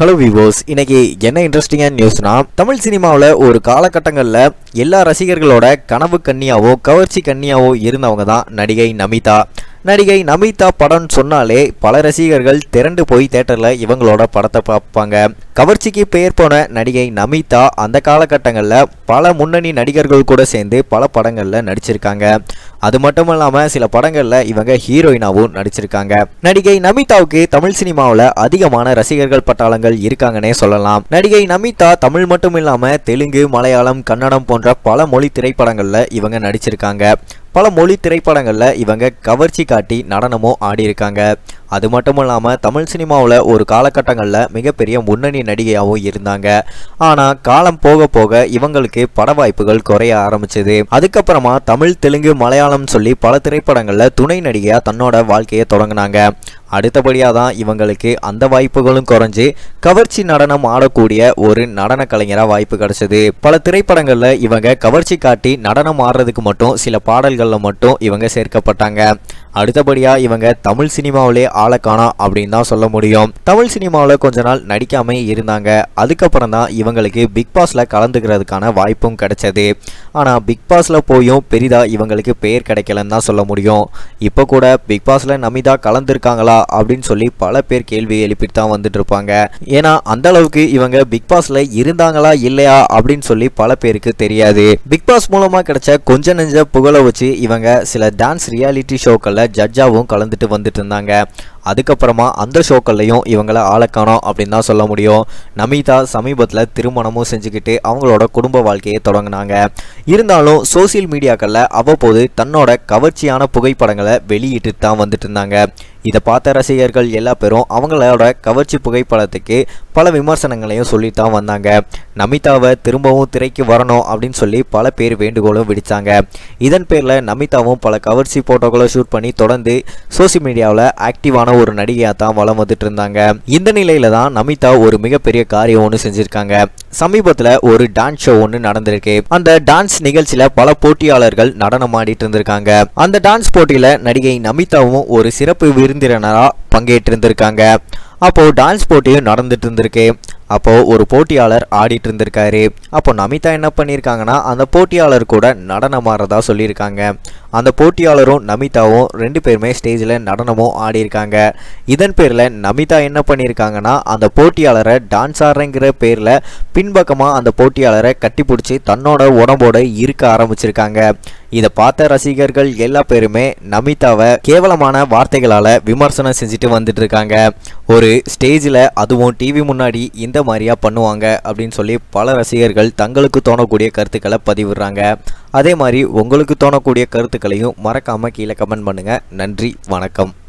hello விவோஸ் இன்னைக்கு என்ன இன்ட்ரெஸ்டிங்கான நியூஸ்னா தமிழ் சினிமாவில் ஒரு காலகட்டங்களில் எல்லா ரசிகர்களோட கனவு கன்னியாவோ கவர்ச்சி கன்னியாவோ இருந்தவங்க தான் நடிகை நமிதா நடிகை நமிதா படம் சொன்னாலே பல ரசிகர்கள் திரண்டு போய் தேட்டரில் இவங்களோட படத்தை பார்ப்பாங்க கவர்ச்சிக்கு பெயர் போன நடிகை நமிதா அந்த காலகட்டங்களில் பல முன்னணி நடிகர்கள் கூட சேர்ந்து பல படங்களில் நடிச்சிருக்காங்க அது மட்டும் இல்லாமல் சில படங்களில் இவங்க ஹீரோயினாவும் நடிச்சிருக்காங்க நடிகை நமிதாவுக்கு தமிழ் சினிமாவில் அதிகமான ரசிகர்கள் பட்டாளங்கள் இருக்காங்கன்னே சொல்லலாம் நடிகை நமிதா தமிழ் மட்டும் இல்லாமல் தெலுங்கு மலையாளம் கன்னடம் போன்ற பல மொழி திரைப்படங்களில் இவங்க நடிச்சிருக்காங்க பல மொழி திரைப்படங்களில் இவங்க கவர்ச்சி காட்டி நடனமும் ஆடியிருக்காங்க அது மட்டும் இல்லாமல் தமிழ் சினிமாவில் ஒரு காலகட்டங்களில் மிகப்பெரிய முன்னணி நடிகையாகவும் இருந்தாங்க ஆனால் காலம் போக போக இவங்களுக்கு பட வாய்ப்புகள் குறைய ஆரம்பிச்சது அதுக்கப்புறமா தமிழ் தெலுங்கு மலையாளம் சொல்லி பல திரைப்படங்களில் துணை நடிகையாக தன்னோட வாழ்க்கையை தொடங்கினாங்க அடுத்தபடியாக தான் இவங்களுக்கு அந்த வாய்ப்புகளும் குறைஞ்சு கவர்ச்சி நடனம் ஆடக்கூடிய ஒரு நடன கலைஞராக வாய்ப்பு கிடைச்சது பல திரைப்படங்களில் இவங்க கவர்ச்சி காட்டி நடனம் ஆடுறதுக்கு மட்டும் சில பாடல்களில் மட்டும் இவங்க சேர்க்கப்பட்டாங்க அடுத்தபடியாக இவங்க தமிழ் சினிமாவிலே ஆளை காணோம் அப்படின்னு தான் சொல்ல முடியும் தமிழ் சினிமாவில் கொஞ்ச நாள் நடிக்காம இருந்தாங்க அதுக்கப்புறம் தான் இவங்களுக்கு பிக் பாஸில் கலந்துக்கிறதுக்கான வாய்ப்பும் கிடைச்சது ஆனால் பிக் பாஸில் போயும் பெரிதாக இவங்களுக்கு பெயர் கிடைக்கலன்னு தான் சொல்ல முடியும் இப்போ கூட பிக் பாஸில் நமிதா கலந்துருக்காங்களா அப்படின்னு சொல்லி பல பேர் கேள்வி எழுப்பிட்டு தான் வந்துட்டு இருப்பாங்க ஏன்னா அந்த அளவுக்கு இவங்க பிக் பாஸில் இருந்தாங்களா இல்லையா அப்படின்னு சொல்லி பல பேருக்கு தெரியாது பிக் பாஸ் மூலமாக கிடைச்ச கொஞ்ச நெஞ்ச புகழை வச்சு இவங்க சில டான்ஸ் ரியாலிட்டி ஷோக்களில் ஜட்ஜாவும் கலந்துட்டு வந்துட்டு இருந்தாங்க அதுக்கப்புறமா அந்த ஷோக்கள்லையும் இவங்கள ஆளை காணோம் அப்படின்னு தான் சொல்ல முடியும் நமிதா சமீபத்தில் திருமணமும் செஞ்சுக்கிட்டு அவங்களோட குடும்ப வாழ்க்கையை தொடங்கினாங்க இருந்தாலும் சோசியல் மீடியாக்களில் அவ்வப்போது தன்னோட கவர்ச்சியான புகைப்படங்களை வெளியிட்டு தான் வந்துட்டு இருந்தாங்க இதை பார்த்த ரசிகர்கள் எல்லா பேரும் அவங்களோட கவர்ச்சி புகைப்படத்துக்கு பல விமர்சனங்களையும் சொல்லித்தான் வந்தாங்க நமிதாவை திரும்பவும் திரைக்கு வரணும் அப்படின்னு சொல்லி பல பேர் வேண்டுகோளும் விடுத்தாங்க இதன் பேரில் நமிதாவும் பல கவர்ச்சி போட்டோக்களை ஷூட் பண்ணி தொடர்ந்து சோசியல் மீடியாவில் ஆக்டிவான ஒரு நடிகையாக தான் வளம் வந்துட்டு இருந்தாங்க இந்த நிலையில தான் நமிதா ஒரு மிகப்பெரிய காரியம் ஒன்று செஞ்சிருக்காங்க சமீபத்தில் ஒரு டான்ஸ் ஷோ ஒன்று நடந்திருக்கு அந்த டான்ஸ் நிகழ்ச்சியில் பல போட்டியாளர்கள் நடனம் ஆடிட்டு இருந்திருக்காங்க அந்த டான்ஸ் போட்டியில் நடிகை நமிதாவும் ஒரு சிறப்பு விருந்தினராக பங்கேற்று இருந்திருக்காங்க அப்போ டான்ஸ் போட்டியும் நடந்துட்டு இருந்திருக்கு அப்போ ஒரு போட்டியாளர் ஆடிட்டு இருந்திருக்காரு அப்போ நமிதா என்ன பண்ணியிருக்காங்கன்னா அந்த போட்டியாளர் கூட நடனம் ஆடுறதா சொல்லியிருக்காங்க அந்த போட்டியாளரும் நமிதாவும் ரெண்டு பேருமே ஸ்டேஜில் நடனமும் ஆடியிருக்காங்க இதன் பேரில் நமிதா என்ன பண்ணியிருக்காங்கன்னா அந்த போட்டியாளரை டான்ஸ் ஆடுறங்கிற பேரில் பின்பக்கமாக அந்த போட்டியாளரை கட்டிப்பிடிச்சி தன்னோட உடம்போட இருக்க ஆரம்பிச்சிருக்காங்க இதை பார்த்த ரசிகர்கள் எல்லா பேருமே நமிதாவை கேவலமான வார்த்தைகளால் விமர்சனம் செஞ்சுட்டு வந்துட்டு இருக்காங்க ஒரு ஸ்டேஜில் அதுவும் டிவி முன்னாடி இந்த மாதிரியா பண்ணுவாங்க அப்படின்னு சொல்லி பல ரசிகர்கள் தங்களுக்கு தோணக்கூடிய கருத்துக்களை பதிவிடுறாங்க அதே மாதிரி உங்களுக்கு தோணக்கூடிய கருத்துக்களையும் மறக்காமல் கீழே கமெண்ட் பண்ணுங்கள் நன்றி வணக்கம்